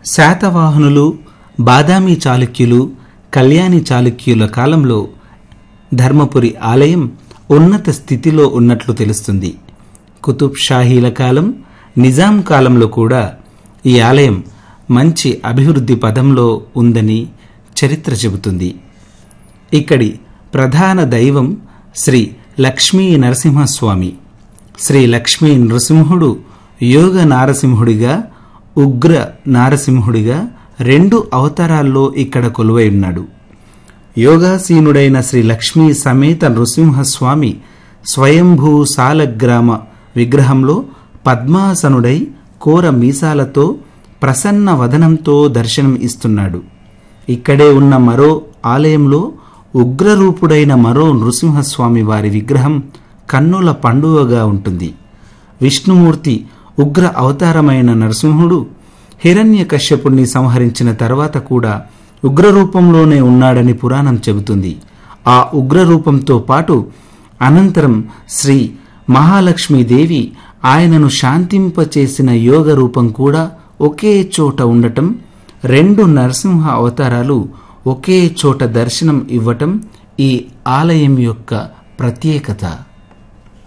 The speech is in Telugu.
శాతవాహనులు బాదామి చాళుక్యులు కళ్యాణి చాళుక్యుల కాలంలో ధర్మపురి ఆలయం ఉన్నత స్థితిలో ఉన్నట్లు తెలుస్తుంది కుతుబ్ షాహీల కాలం నిజాం కాలంలో కూడా ఈ ఆలయం మంచి అభివృద్ధి పదంలో ఉందని చరిత్ర చెబుతుంది ఇక్కడి ప్రధాన దైవం శ్రీ లక్ష్మీ నరసింహస్వామి శ్రీ లక్ష్మీ నరసింహుడు యోగ నారసింహుడిగా ఉగ్ర నారసింహుడిగా రెండు అవతారాల్లో ఇక్కడ కొలువై ఉన్నాడు యోగాసీనుడైన శ్రీ లక్ష్మీ సమేత నృసింహస్వామి స్వయంభూ సాలగ్రామ విగ్రహంలో పద్మాసనుడై కోర మీసాలతో ప్రసన్న వదనంతో దర్శనం ఇస్తున్నాడు ఇక్కడే ఉన్న మరో ఆలయంలో ఉగ్రరూపుడైన మరో నృసింహస్వామి వారి విగ్రహం కన్నుల పండువగా ఉంటుంది విష్ణుమూర్తి ఉగ్ర అవతారమైన నరసింహుడు హిరణ్య కశ్యపుణ్ణి సంహరించిన తర్వాత కూడా ఉగ్రరూపంలోనే ఉన్నాడని పురాణం చెబుతుంది ఆ ఉగ్రరూపంతో పాటు అనంతరం శ్రీ మహాలక్ష్మీదేవి ఆయనను శాంతింపచేసిన యోగ రూపం కూడా ఒకే చోట ఉండటం రెండు నరసింహ అవతారాలు ఒకే చోట దర్శనం ఇవ్వటం ఈ ఆలయం యొక్క ప్రత్యేకత